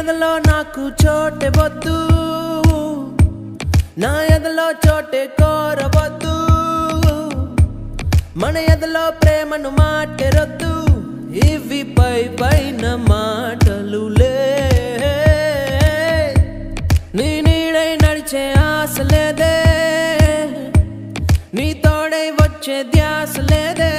ఎదలో నాకు చోటే వద్దు నా ఎదలో చోటే కోరవద్దు మన ఎదలో ప్రేమను మాటెరొద్దు ఇవి పై పైన మాటలు లే నీ నీడై నడిచే ఆశ లేదే నీ తోడై వచ్చే ధ్యాస లేదే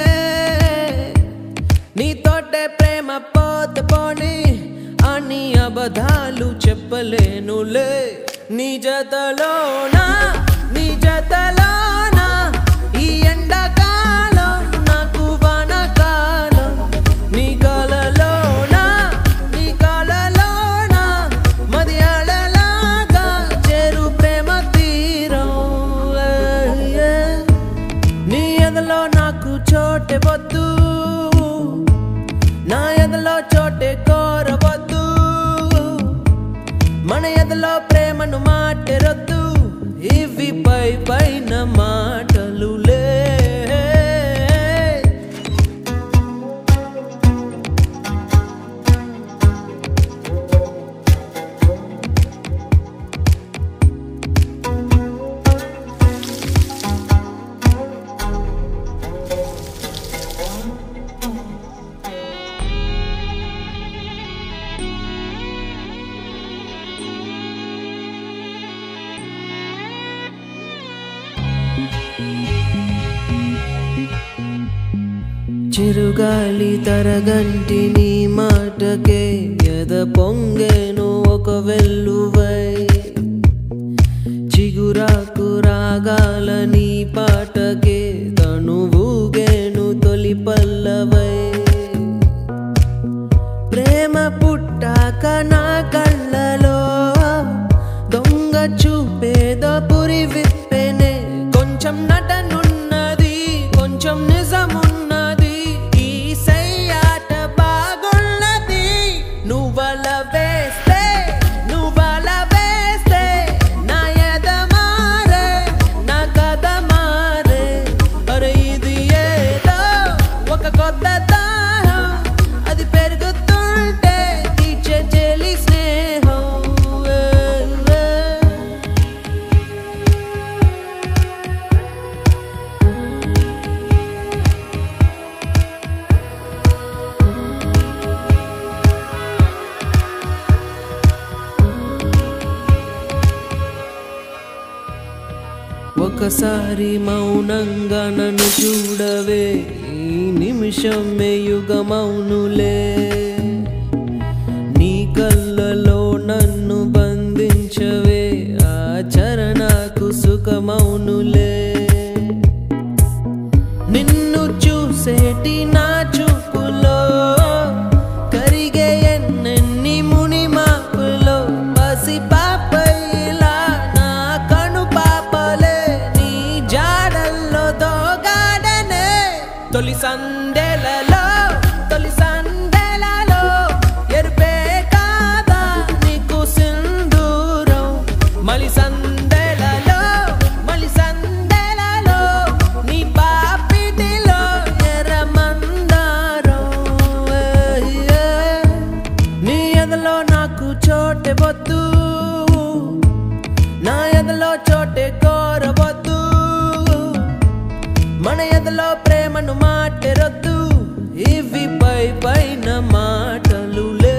నీ తోటే ప్రేమ పోతే పోని అని అబద్ధాలు చెప్పలేనులే నీ జతలోనా నీ జతలోనా ఈ ఎండాకాలం నాకు వానకాలం నీ కలలోనా నీ కలలోనా మది అలలాగా చేరు ప్రేమ తీరం ఏ, ఏ. నీ ఎదలో నాకు చోటే వద్దు నా ఎదలో చోటే కోరవద్దు మన ఎదలో ప్రేమను మాటెరొద్దు ఇవి పై పైన మాటలు లే చిరుగాలి తరగంటి నీ మాటకే ఎద పొంగేను ఒక వెల్లువై చిగురాకు రాగాల నీ పాటకే తనువుగేను తొలి పల్లవై ప్రేమ పుట్టాక నా కళ్ళలో దొంగ చూపేదో పురి విప్పెనే కొంచెం నటనున్నది కొంచెం నిజమున్నది ఈ సయ్యాట బాగున్నది నువ్వల వేస్తే నువ్వల వేస్తే నా ఎద మారే నా కథ మారే అరే ఇది ఏదో ఒక కొత్త దాహం అది పెరుగుతుంటే తీర్చే చెలి స్నేహం ఏ, ఏ. ఒకసారి మౌనంగా నన్ను చూడవే ఈ నిమిషమే యుగమౌనులే నీ కళ్ళలో నన్ను బంధించవే ఆచరణకు సుఖమౌనులే నిన్ను చూసేటి నా చూపులో కరిగే ఎన్నెన్ని ముని మాపులో పసి పాపైలా నా కను పాపలే నీ జాడల్లో దోగాడనే తొలి సందెలలో తొలి సందెలలో ఎరుపే కాదా నీకు సింధూరం మలి సందెలలో మలి సందెలలో నీ పాపిటిలో ఎర్రమందారం ఏ, ఏ. నీ ఎదలో నాకు చోటే వద్దు నా ఎదలో చోటే కోరవద్దు మన ఎదలో ప్రేమను మాటెరొద్దు ఇవి పై పైన మాటలు లే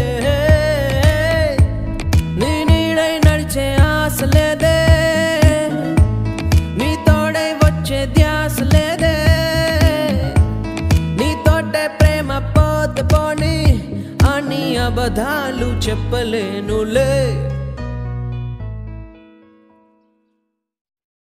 నీ నీడై నడిచే ఆశ లేదే నీ తోడై వచ్చే ధ్యాస లేదే నీ తోటే ప్రేమ పోతే పోని అని అబద్ధాలు చెప్పలేనులే